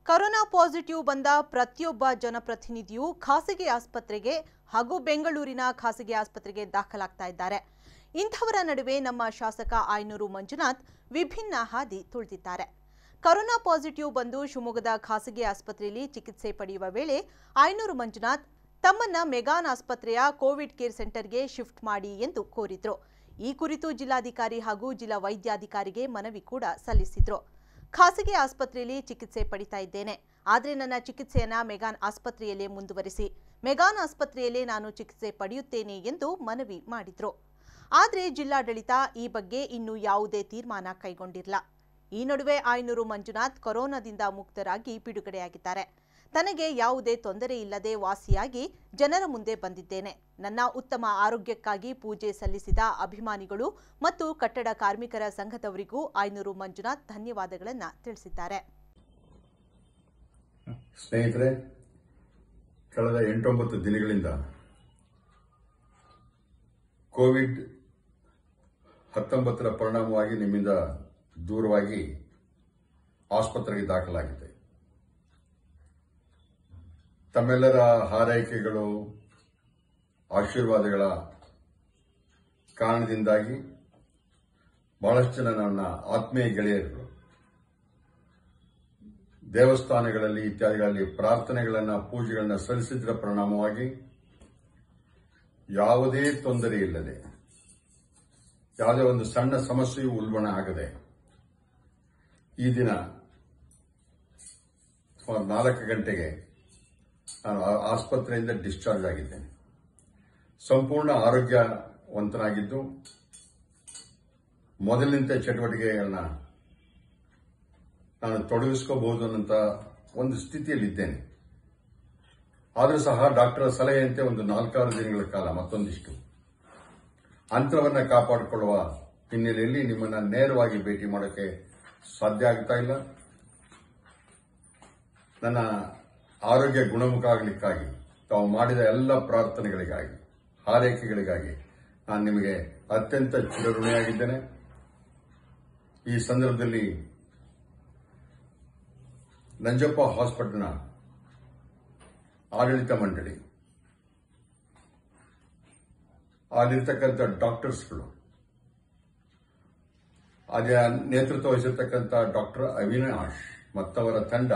corona positive ಬಂದ ಪ್ರತಿಯೊಬ್ಬ ಜನಪ್ರತಿನಿಧಿಯೂ ಖಾಸಗಿ ಆಸ್ಪತ್ರೆಗೆ ಹಾಗೂ ಬೆಂಗಳೂರಿನ ಖಾಸಗಿ ಆಸ್ಪತ್ರೆಗೆ ದಾಖಲಾಗ್ತಾ ಇದ್ದಾರೆ ಇಂಥವರ ನಡುವೆ ನಮ್ಮ ಶಾಸಕ ಆಯನೂರು ಮಂಜುನಾಥ್ ವಿಭಿನ್ನ ಹಾದಿ ತುಳಿದಿದ್ದಾರೆ ಕೊರೋನಾ ಪಾಸಿಟಿವ್ ಬಂದು ಶಿವಮೊಗ್ಗದ ಖಾಸಗಿ ಆಸ್ಪತ್ರೆಯಲ್ಲಿ ಚಿಕಿತ್ಸೆ ಪಡೆಯುವ ವೇಳೆ ಆಯನೂರು ಮಂಜುನಾಥ್ ತಮ್ಮನ್ನ ಮೆಗಾನ್ ಆಸ್ಪತ್ರೆಯ ಕೋವಿಡ್ ಕೇರ್ ಸೆಂಟರ್ಗೆ ಶಿಫ್ಟ್ ಮಾಡಿ ಎಂದು ಕೋರಿದ್ರು ಈ ಕುರಿತು ಜಿಲ್ಲಾಧಿಕಾರಿ ಹಾಗೂ ಜಿಲ್ಲಾ ವೈದ್ಯಾಧಿಕಾರಿಗೆ ಮನವಿ ಕೂಡ ಸಲ್ಲಿಸಿದ್ರು ಖಾಸಗಿ ಆಸ್ಪತ್ರೆಯಲ್ಲಿ ಚಿಕಿತ್ಸೆ ಪಡಿತಾ ಇದ್ದೇನೆ ಆದರೆ ನನ್ನ ಚಿಕಿತ್ಸೆಯನ್ನ ಮೆಗಾನ್ ಆಸ್ಪತ್ರೆಯಲ್ಲೇ ಮುಂದುವರಿಸಿ ಮೆಗಾನ್ ಆಸ್ಪತ್ರೆಯಲ್ಲೇ ನಾನು ಚಿಕಿತ್ಸೆ ಪಡೆಯುತ್ತೇನೆ ಎಂದು ಮನವಿ ಮಾಡಿದ್ರು ಆದರೆ ಜಿಲ್ಲಾಡಳಿತ ಈ ಬಗ್ಗೆ ಇನ್ನೂ ಯಾವುದೇ ತೀರ್ಮಾನ ಕೈಗೊಂಡಿಲ್ಲ ಈ ನಡುವೆ ಆಯನೂರು ಮಂಜುನಾಥ್ ಕೊರೋನಾದಿಂದ ಮುಕ್ತರಾಗಿ ಬಿಡುಗಡೆಯಾಗಿದ್ದಾರೆ ತನಗೆ ಯಾವುದೇ ತೊಂದರೆ ಇಲ್ಲದೆ ವಾಸಿಯಾಗಿ ಜನರ ಮುಂದೆ ಬಂದಿದ್ದೇನೆ ನನ್ನ ಉತ್ತಮ ಆರೋಗ್ಯಕ್ಕಾಗಿ ಪೂಜೆ ಸಲ್ಲಿಸಿದ ಅಭಿಮಾನಿಗಳು ಮತ್ತು ಕಟ್ಟಡ ಕಾರ್ಮಿಕರ ಸಂಘದವರಿಗೂ ಆಯನೂರು ಮಂಜುನಾಥ್ ಧನ್ಯವಾದಗಳನ್ನು ತಿಳಿಸಿದ್ದಾರೆ ಸ್ನೇಹಿತರೆ ಕಳೆದ ಎಂಟೊಂಬತ್ತು ದಿನಗಳಿಂದ ಕೋವಿಡ್ ಹತ್ತೊಂಬತ್ತರ ಪರಿಣಾಮವಾಗಿ ನಿಮ್ಮಿಂದ ದೂರವಾಗಿ ಆಸ್ಪತ್ರೆಗೆ ದಾಖಲಾಗಿದೆ ತಮ್ಮೆಲ್ಲರ ಹಾರೈಕೆಗಳು ಆಶೀರ್ವಾದಗಳ ಕಾರಣದಿಂದಾಗಿ ಬಹಳಷ್ಟು ಜನ ನನ್ನ ಆತ್ಮೀಯ ಗೆಳೆಯರು ದೇವಸ್ಥಾನಗಳಲ್ಲಿ ಇತ್ಯಾದಿಗಳಲ್ಲಿ ಪ್ರಾರ್ಥನೆಗಳನ್ನ ಪೂಜೆಗಳನ್ನ ಸಲ್ಲಿಸಿದ್ರ ಪರಿಣಾಮವಾಗಿ ಯಾವುದೇ ತೊಂದರೆ ಇಲ್ಲದೆ ಯಾವುದೇ ಒಂದು ಸಣ್ಣ ಸಮಸ್ಯೆಯು ಉಲ್ಬಣ ಆಗದೆ ಈ ದಿನ ಸುಮಾರು ನಾಲ್ಕು ಗಂಟೆಗೆ ನಾನು ಆ- ಆಸ್ಪತ್ರೆಯಿಂದ ಡಿಸ್ಚಾರ್ಜ್ ಆಗಿದ್ದೇನೆ ಸಂಪೂರ್ಣ ಆರೋಗ್ಯವಂತನಾಗಿದ್ದು ಮೊದಲಿನಂತೆ ಚಟುವಟಿಕೆಗಳನ್ನ ನಾನು ತೊಡಗಿಸ್ಕೋಬಹುದು ಅನ್ನೋಂಥ ಒಂದು ಸ್ಥಿತಿಯಲ್ಲಿದ್ದೇನೆ ಆದರೂ ಸಹ ಡಾಕ್ಟರ್ ಸಲಹೆಯಂತೆ ಒಂದು ನಾಲ್ಕಾರು ದಿನಗಳ ಕಾಲ ಮತ್ತೊಂದಿಷ್ಟು ಅಂತರವನ್ನ ಕಾಪಾಡಿಕೊಳ್ಳುವ ಹಿನ್ನೆಲೆಯಲ್ಲಿ ನಿಮ್ಮನ್ನ ನೇರವಾಗಿ ಭೇಟಿ ಮಾಡೋಕ್ಕೆ ಸಾಧ್ಯ ಆಗ್ತಾ ಇಲ್ಲ ನನ್ನ ಆರೋಗ್ಯ ಗುಣಮುಖ ಆಗಲಿಕ್ಕಾಗಿ ತಾವು ಮಾಡಿದ ಎಲ್ಲ ಪ್ರಾರ್ಥನೆಗಳಿಗಾಗಿ ಹಾರೈಕೆಗಳಿಗಾಗಿ ನಾನು ನಿಮಗೆ ಅತ್ಯಂತ ಚಿರಋಣಿಯಾಗಿದ್ದೇನೆ ಈ ಸಂದರ್ಭದಲ್ಲಿ ನಂಜಪ್ಪ ಹಾಸ್ಪಿಟಲ್ನ ಆಡಳಿತ ಮಂಡಳಿ ಅಲ್ಲಿರ್ತಕ್ಕಂಥ ಡಾಕ್ಟರ್ಸ್ಗಳು ಅದೇ ನೇತೃತ್ವ ವಹಿಸಿರ್ತಕ್ಕಂಥ ಡಾಕ್ಟರ್ ಅವಿನಾಶ್ ಮತ್ತವರ ತಂಡ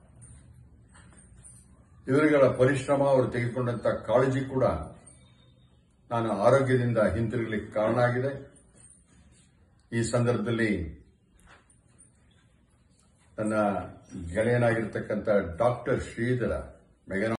ಇವರುಗಳ ಪರಿಶ್ರಮ ಅವರು ತೆಗೆದುಕೊಂಡಂತ ಕಾಳಜಿ ಕೂಡ ನಾನು ಆರೋಗ್ಯದಿಂದ ಹಿಂತಿರುಗಲಿಕ್ಕೆ ಕಾರಣ ಆಗಿದೆ ಈ ಸಂದರ್ಭದಲ್ಲಿ ನನ್ನ ಗೆಳೆಯನಾಗಿರ್ತಕ್ಕಂಥ ಡಾಕ್ಟರ್ ಶ್ರೀಧರ ಮೆಗನ